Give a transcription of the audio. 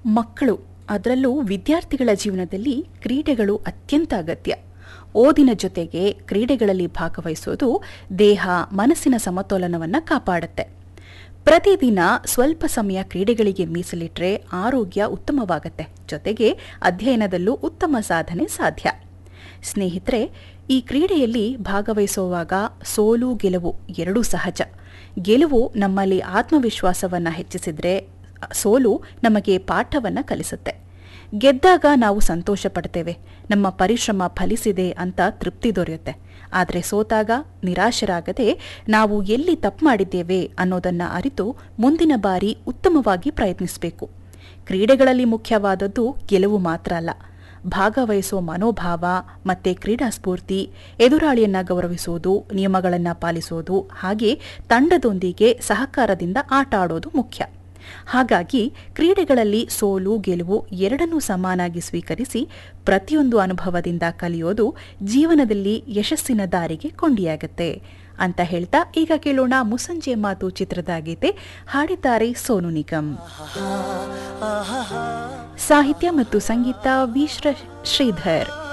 ಮಕ್ಕಳು ಅದರಲ್ಲೂ ವಿದ್ಯಾರ್ಥಿಗಳ ಜೀವನದಲ್ಲಿ ಕ್ರೀಡೆಗಳು ಅತ್ಯಂತ ಅಗತ್ಯ ಓದಿನ ಜೊತೆಗೆ ಕ್ರೀಡೆಗಳಲ್ಲಿ ಭಾಗವಹಿಸೋದು ದೇಹ ಮನಸ್ಸಿನ ಸಮತೋಲನವನ್ನು ಕಾಪಾಡುತ್ತೆ ಪ್ರತಿದಿನ ಸ್ವಲ್ಪ ಸಮಯ ಕ್ರೀಡೆಗಳಿಗೆ ಮೀಸಲಿಟ್ರೆ ಆರೋಗ್ಯ ಉತ್ತಮವಾಗತ್ತೆ ಜೊತೆಗೆ ಅಧ್ಯಯನದಲ್ಲೂ ಉತ್ತಮ ಸಾಧನೆ ಸಾಧ್ಯ ಸ್ನೇಹಿತರೆ ಈ ಕ್ರೀಡೆಯಲ್ಲಿ ಭಾಗವಹಿಸುವಾಗ ಸೋಲು ಗೆಲುವು ಎರಡೂ ಸಹಜ ಗೆಲುವು ನಮ್ಮಲ್ಲಿ ಆತ್ಮವಿಶ್ವಾಸವನ್ನು ಹೆಚ್ಚಿಸಿದ್ರೆ ಸೋಲು ನಮಗೆ ಪಾಠವನ್ನು ಕಲಿಸುತ್ತೆ ಗೆದ್ದಾಗ ನಾವು ಸಂತೋಷ ಪಡ್ತೇವೆ ನಮ್ಮ ಪರಿಶ್ರಮ ಫಲಿಸಿದೆ ಅಂತ ತೃಪ್ತಿ ದೊರೆಯುತ್ತೆ ಆದರೆ ಸೋತಾಗ ನಿರಾಶರಾಗದೆ ನಾವು ಎಲ್ಲಿ ತಪ್ಪು ಮಾಡಿದ್ದೇವೆ ಅನ್ನೋದನ್ನು ಅರಿತು ಮುಂದಿನ ಬಾರಿ ಉತ್ತಮವಾಗಿ ಪ್ರಯತ್ನಿಸಬೇಕು ಕ್ರೀಡೆಗಳಲ್ಲಿ ಮುಖ್ಯವಾದದ್ದು ಗೆಲುವು ಮಾತ್ರ ಅಲ್ಲ ಭಾಗವಹಿಸುವ ಮನೋಭಾವ ಮತ್ತೆ ಕ್ರೀಡಾ ಸ್ಫೂರ್ತಿ ಎದುರಾಳಿಯನ್ನ ಗೌರವಿಸುವುದು ನಿಯಮಗಳನ್ನು ಪಾಲಿಸುವುದು ಹಾಗೆ ತಂಡದೊಂದಿಗೆ ಸಹಕಾರದಿಂದ ಆಟ ಆಡೋದು ಮುಖ್ಯ ಹಾಗಾಗಿ ಕ್ರೀಡೆಗಳಲ್ಲಿ ಸೋಲು ಗೆಲುವು ಎರಡನ್ನೂ ಸಮಾನಾಗಿ ಸ್ವೀಕರಿಸಿ ಪ್ರತಿಯೊಂದು ಅನುಭವದಿಂದ ಕಲಿಯೋದು ಜೀವನದಲ್ಲಿ ಯಶಸ್ಸಿನ ದಾರಿಗೆ ಕೊಂಡಿಯಾಗತ್ತೆ ಅಂತ ಹೇಳ್ತಾ ಈಗ ಕೇಳೋಣ ಮುಸಂಜೆ ಮಾತು ಚಿತ್ರದ ಗೀತೆ ಹಾಡಿದ್ದಾರೆ ಸೋನು ನಿಗಮ್ ಸಾಹಿತ್ಯ ಮತ್ತು ಸಂಗೀತ ವಿ ಶ್ರೀಧರ್